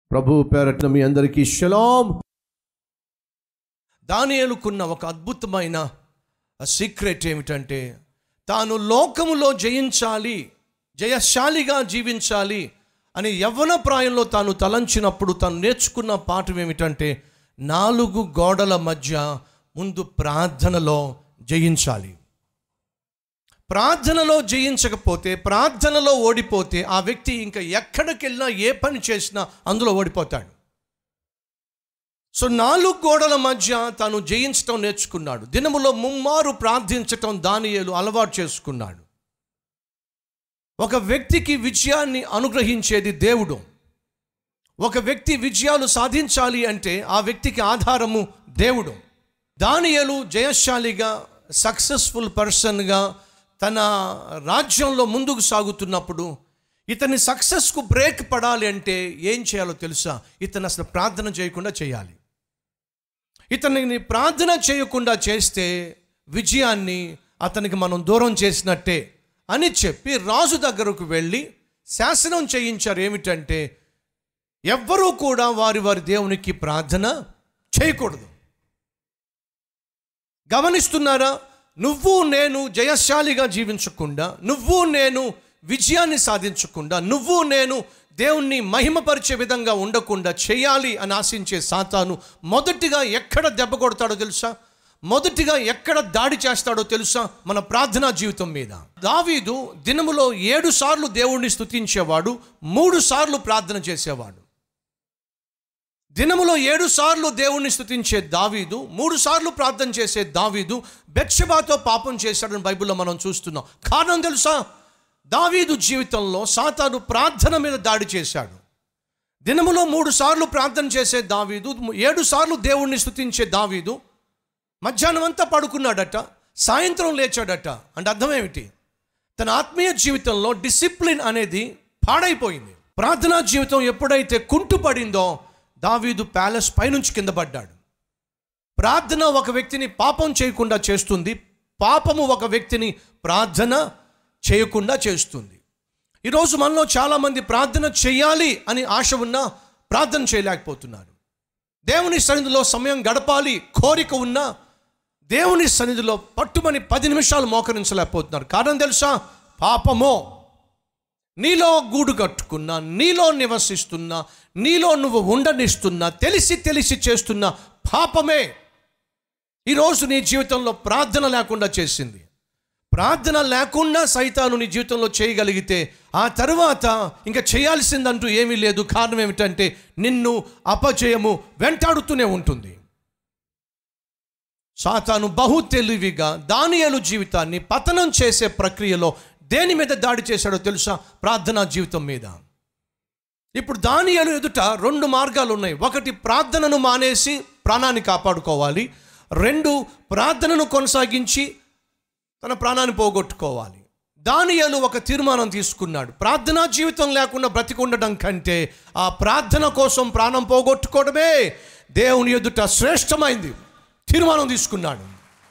ప్రభు పేరట్న మీ అందరికీ షలాం దానియేలుకున్న ఒక అద్భుతమైన సీక్రెట్ ఏమిటంటే తాను లోకములో జయించాలి జయశాలిగా జీవించాలి అని యవ్వన ప్రాయంలో తాను తలంచినప్పుడు తాను నేర్చుకున్న పాఠం ఏమిటంటే నాలుగు గోడల మధ్య ముందు ప్రార్థనలో జయించాలి ప్రార్థనలో జయించకపోతే ప్రార్థనలో ఓడిపోతే ఆ వ్యక్తి ఇంకా ఎక్కడికి వెళ్ళినా ఏ పని చేసినా అందులో ఓడిపోతాడు సో నాలుగు గోడల మధ్య తాను జయించటం నేర్చుకున్నాడు దినములో ముమ్మారు ప్రార్థించటం దానియేలు అలవాటు చేసుకున్నాడు ఒక వ్యక్తికి విజయాన్ని అనుగ్రహించేది దేవుడు ఒక వ్యక్తి విజయాలు సాధించాలి అంటే ఆ వ్యక్తికి ఆధారము దేవుడు దానియేలు జయశాలిగా సక్సెస్ఫుల్ పర్సన్గా తన రాజ్యంలో ముందుకు సాగుతున్నప్పుడు ఇతని సక్సెస్కు బ్రేక్ పడాలి అంటే ఏం చేయాలో తెలుసా ఇతను అసలు ప్రార్థన చేయకుండా చేయాలి ఇతనిని ప్రార్థన చేయకుండా చేస్తే విజయాన్ని అతనికి మనం దూరం చేసినట్టే అని చెప్పి రాజు దగ్గరకు వెళ్ళి శాసనం చేయించారు ఏమిటంటే ఎవ్వరూ కూడా వారి వారి దేవునికి ప్రార్థన చేయకూడదు గమనిస్తున్నారా నువ్వు నేను జయశాలిగా జీవించకుండా నువ్వు నేను విజయాన్ని సాధించకుండా నువ్వు నేను దేవుణ్ణి మహిమపరిచే విధంగా ఉండకుండా చేయాలి అని ఆశించే సాతాను మొదటిగా ఎక్కడ దెబ్బ కొడతాడో తెలుసా మొదటిగా ఎక్కడ దాడి చేస్తాడో తెలుసా మన ప్రార్థనా జీవితం మీద దావీదు దినములో ఏడు సార్లు దేవుణ్ణి స్తుతించేవాడు మూడు సార్లు ప్రార్థన చేసేవాడు దినములో ఏడు సార్లు దేవుణ్ణి స్తుతించే దావీదు మూడు సార్లు ప్రార్థన చేసే దావీదు బెత్షబాతో పాపం చేశాడని బైబిల్లో మనం చూస్తున్నాం కారణం తెలుసా దావీదు జీవితంలో సాతాను ప్రార్థన మీద దాడి చేశాడు దినములో మూడు సార్లు ప్రార్థన చేసే దావీదు ఏడు సార్లు దేవుణ్ణి స్తుతించే దావీదు మధ్యాహ్నం అంతా పడుకున్నాడట సాయంత్రం లేచాడట అంటే అర్థం ఏమిటి తన ఆత్మీయ జీవితంలో డిసిప్లిన్ అనేది పాడైపోయింది ప్రార్థనా జీవితం ఎప్పుడైతే కుంటుపడిందో దావీదు ప్యాలెస్ పైనుంచి కింద పడ్డాడు ప్రార్థన ఒక వ్యక్తిని పాపం చేయకుండా చేస్తుంది పాపము ఒక వ్యక్తిని ప్రార్థన చేయకుండా చేస్తుంది ఈరోజు మనలో చాలామంది ప్రార్థన చేయాలి అని ఆశ ఉన్నా ప్రార్థన చేయలేకపోతున్నారు దేవుని సన్నిధిలో సమయం గడపాలి కోరిక ఉన్నా దేవుని సన్నిధిలో పట్టుమని పది నిమిషాలు మోకరించలేకపోతున్నారు కారణం తెలుసా పాపమో నీలో గూడు కట్టుకున్నా నీలో నివసిస్తున్నా నీలో నువ్వు ఉండనిస్తున్నా తెలిసి తెలిసి చేస్తున్న పాపమే ఈరోజు నీ జీవితంలో ప్రార్థన లేకుండా చేసింది ప్రార్థన లేకుండా సైతాను నీ జీవితంలో చేయగలిగితే ఆ తర్వాత ఇంకా చేయాల్సిందంటూ ఏమీ లేదు కారణం ఏమిటంటే నిన్ను అపజయము వెంటాడుతూనే ఉంటుంది సాతాను బహు తెలివిగా దానియలు జీవితాన్ని పతనం చేసే ప్రక్రియలో దేని మీద దాడి చేశాడో తెలుసా ప్రార్థనా జీవితం మీద ఇప్పుడు దానియలు ఎదుట రెండు మార్గాలు ఉన్నాయి ఒకటి ప్రార్థనను మానేసి ప్రాణాన్ని కాపాడుకోవాలి రెండు ప్రార్థనను కొనసాగించి తన ప్రాణాన్ని పోగొట్టుకోవాలి దానియలు ఒక తీర్మానం తీసుకున్నాడు ప్రార్థనా జీవితం లేకుండా బ్రతికుండడం కంటే ఆ ప్రార్థన కోసం ప్రాణం పోగొట్టుకోవడమే దేవుని ఎదుట శ్రేష్టమైంది తీర్మానం తీసుకున్నాడు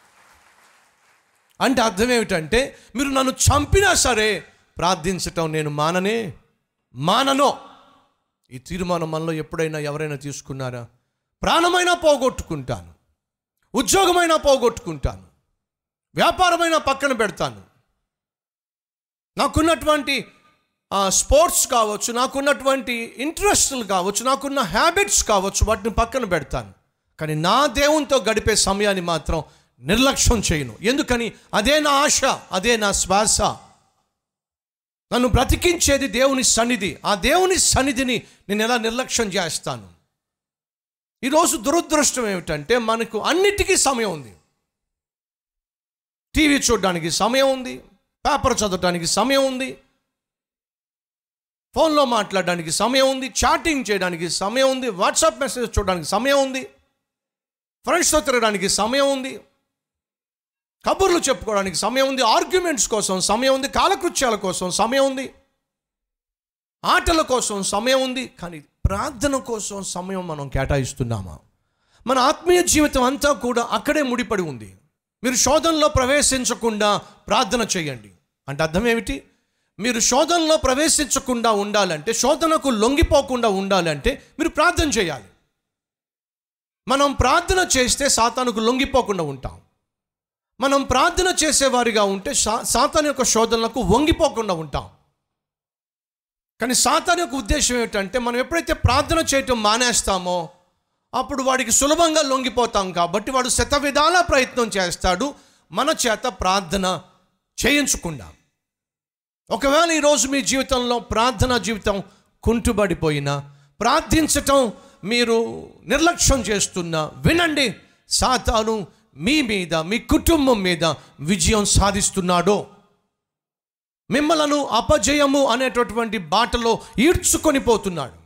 అంటే అర్థం ఏమిటంటే మీరు నన్ను చంపినా సరే ప్రార్థించటం నేను మాననే మాననో ఈ తీర్మానం మనలో ఎప్పుడైనా ఎవరైనా తీసుకున్నారా ప్రాణమైనా పోగొట్టుకుంటాను ఉద్యోగమైనా పోగొట్టుకుంటాను వ్యాపారమైనా పక్కన పెడతాను నాకున్నటువంటి స్పోర్ట్స్ కావచ్చు నాకున్నటువంటి ఇంట్రెస్ట్లు కావచ్చు నాకున్న హ్యాబిట్స్ కావచ్చు వాటిని పక్కన పెడతాను కానీ నా దేవునితో గడిపే సమయాన్ని మాత్రం నిర్లక్ష్యం చేయను ఎందుకని అదే నా ఆశ అదే నా శ్వాస నన్ను బ్రతికించేది దేవుని సన్నిధి ఆ దేవుని సన్నిధిని నేను ఎలా నిర్లక్ష్యం చేస్తాను ఈరోజు దురదృష్టం ఏమిటంటే మనకు అన్నిటికీ సమయం ఉంది టీవీ చూడడానికి సమయం ఉంది పేపర్ చదవడానికి సమయం ఉంది ఫోన్లో మాట్లాడడానికి సమయం ఉంది చాటింగ్ చేయడానికి సమయం ఉంది వాట్సాప్ మెసేజ్ చూడడానికి సమయం ఉంది ఫ్రెండ్స్తో తిరగడానికి సమయం ఉంది కబుర్లు చెప్పుకోవడానికి సమయం ఉంది ఆర్గ్యుమెంట్స్ కోసం సమయం ఉంది కాలకృత్యాల కోసం సమయం ఉంది ఆటల కోసం సమయం ఉంది కానీ ప్రార్థన కోసం సమయం మనం కేటాయిస్తున్నామా మన ఆత్మీయ జీవితం అంతా కూడా అక్కడే ముడిపడి ఉంది మీరు శోధనలో ప్రవేశించకుండా ప్రార్థన చేయండి అంటే అర్థం ఏమిటి మీరు శోధనలో ప్రవేశించకుండా ఉండాలంటే శోధనకు లొంగిపోకుండా ఉండాలంటే మీరు ప్రార్థన చేయాలి మనం ప్రార్థన చేస్తే సాతానుకు లొంగిపోకుండా ఉంటాం మనం ప్రార్థన చేసేవారిగా ఉంటే సా సాతాను యొక్క శోధనలకు వంగిపోకుండా ఉంటాం కానీ సాతాను యొక్క ఉద్దేశం ఏమిటంటే మనం ఎప్పుడైతే ప్రార్థన చేయటం మానేస్తామో అప్పుడు వాడికి సులభంగా లొంగిపోతాం కాబట్టి వాడు శత విధాల ప్రయత్నం చేస్తాడు మన చేత ప్రార్థన చేయించకుండా ఒకవేళ ఈరోజు మీ జీవితంలో ప్రార్థన జీవితం కుంటుబడిపోయినా ప్రార్థించటం మీరు నిర్లక్ష్యం చేస్తున్నా వినండి సాతాను మీ మీద మీ కుటుంబం మీద విజయం సాధిస్తున్నాడో మిమ్మలను అపజయము అనేటటువంటి బాటలో ఈడ్చుకొని పోతున్నాడు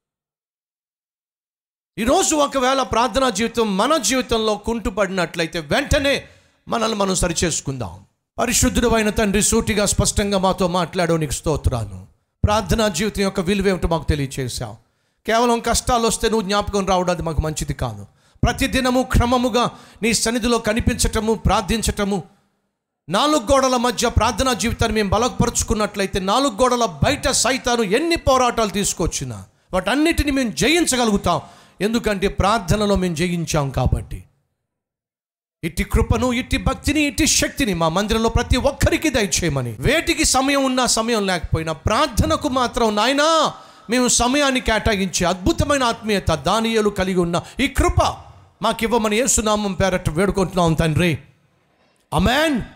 ఈరోజు ఒకవేళ ప్రార్థనా జీవితం మన జీవితంలో కుంటుపడినట్లయితే వెంటనే మనల్ని మనం సరిచేసుకుందాం పరిశుద్ధుడు అయిన తండ్రి సూటిగా స్పష్టంగా మాతో మాట్లాడో నీకు స్తోత్రాను ప్రార్థనా జీవితం యొక్క విలువ ఏమిటో మాకు తెలియచేశావు కేవలం కష్టాలు వస్తే నువ్వు జ్ఞాపకం రావడం అది మాకు మంచిది కాదు ప్రతిదినము క్రమముగా నీ సన్నిధిలో కనిపించటము ప్రార్థించటము నాలుగు గోడల మధ్య ప్రార్థనా జీవితాన్ని మేము బలపరుచుకున్నట్లయితే నాలుగు గోడల బయట సైతాను ఎన్ని పోరాటాలు తీసుకొచ్చినా వాటన్నిటిని మేము జయించగలుగుతాం ఎందుకంటే ప్రార్థనలో మేము జయించాం కాబట్టి ఇట్టి కృపను ఇట్టి భక్తిని ఇట్టి శక్తిని మా మందిరంలో ప్రతి ఒక్కరికి దయచేయమని వేటికి సమయం ఉన్నా సమయం లేకపోయినా ప్రార్థనకు మాత్రం నాయనా మేము సమయాన్ని కేటాయించి అద్భుతమైన ఆత్మీయత దానియలు కలిగి ఉన్న ఈ కృప మాకివ్వమని ఏసునామం పేరట్టు వేడుకుంటున్నాం తండ్రి అమెన్